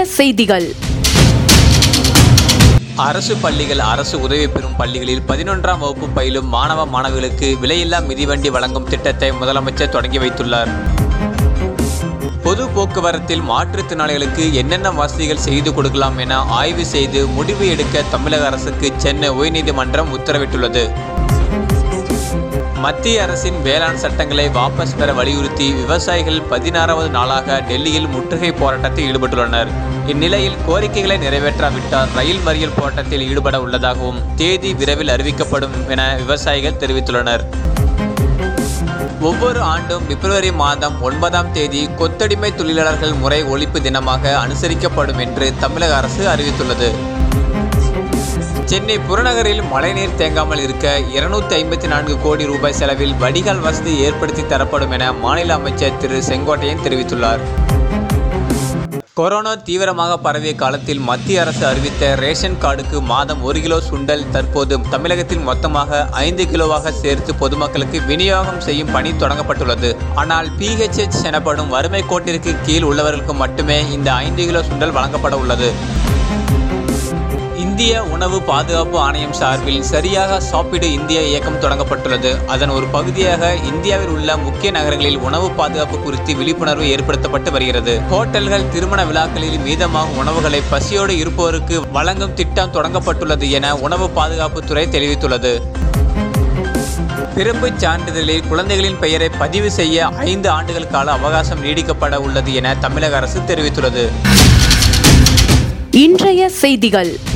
செய்திகள் அரசு பள்ளிகள் அரசு உதவி பெறும் பள்ளிகளில் பதினொன்றாம் வகுப்பு பயிலும் மாணவ மாணவிகளுக்கு விலையில்லா மிதிவண்டி வழங்கும் திட்டத்தை முதலமைச்சர் தொடங்கி வைத்துள்ளார் பொது போக்குவரத்தில் மாற்றுத்திறனாளிகளுக்கு என்னென்ன வசதிகள் செய்து கொடுக்கலாம் என ஆய்வு செய்து முடிவு எடுக்க தமிழக அரசுக்கு சென்னை உயர்நீதிமன்றம் உத்தரவிட்டுள்ளது மத்திய அரசின் வேளாண் சட்டங்களை வாபஸ் பெற வலியுறுத்தி விவசாயிகள் பதினாறாவது நாளாக டெல்லியில் முற்றுகை போராட்டத்தில் ஈடுபட்டுள்ளனர் இந்நிலையில் கோரிக்கைகளை நிறைவேற்றாவிட்டால் ரயில் மறியல் போராட்டத்தில் ஈடுபட உள்ளதாகவும் தேதி விரைவில் அறிவிக்கப்படும் என விவசாயிகள் தெரிவித்துள்ளனர் ஒவ்வொரு ஆண்டும் பிப்ரவரி மாதம் ஒன்பதாம் தேதி கொத்தடிமை தொழிலாளர்கள் முறை ஒழிப்பு தினமாக அனுசரிக்கப்படும் என்று தமிழக அரசு அறிவித்துள்ளது சென்னை புறநகரில் மழைநீர் தேங்காமல் இருக்க இருநூத்தி ஐம்பத்தி நான்கு கோடி ரூபாய் செலவில் வடிகால் வசதி ஏற்படுத்தி தரப்படும் என மாநில அமைச்சர் திரு செங்கோட்டையன் தெரிவித்துள்ளார் கொரோனா தீவிரமாக பரவிய காலத்தில் மத்திய அரசு அறிவித்த ரேஷன் கார்டுக்கு மாதம் ஒரு கிலோ சுண்டல் தற்போது தமிழகத்தில் மொத்தமாக ஐந்து கிலோவாக சேர்த்து பொதுமக்களுக்கு விநியோகம் செய்யும் பணி தொடங்கப்பட்டுள்ளது ஆனால் பிஹெச்எச் எனப்படும் வறுமை கோட்டிற்கு கீழ் உள்ளவர்களுக்கு மட்டுமே இந்த ஐந்து கிலோ சுண்டல் வழங்கப்பட உள்ளது இந்திய உணவு பாதுகாப்பு ஆணையம் சார்பில் சரியாக சாப்பிடு இந்தியா இயக்கம் தொடங்கப்பட்டுள்ளது அதன் ஒரு பகுதியாக இந்தியாவில் உள்ள முக்கிய நகரங்களில் உணவு பாதுகாப்பு குறித்து விழிப்புணர்வு ஏற்படுத்தப்பட்டு வருகிறது ஹோட்டல்கள் திருமண விழாக்களில் மீதமாகும் உணவுகளை பசியோடு இருப்பவருக்கு வழங்கும் திட்டம் தொடங்கப்பட்டுள்ளது என உணவு பாதுகாப்புத்துறை தெரிவித்துள்ளது பிறப்புச் சான்றிதழில் குழந்தைகளின் பெயரை பதிவு செய்ய ஐந்து ஆண்டுகள் கால அவகாசம் நீடிக்கப்பட உள்ளது என தமிழக அரசு தெரிவித்துள்ளது இன்றைய செய்திகள்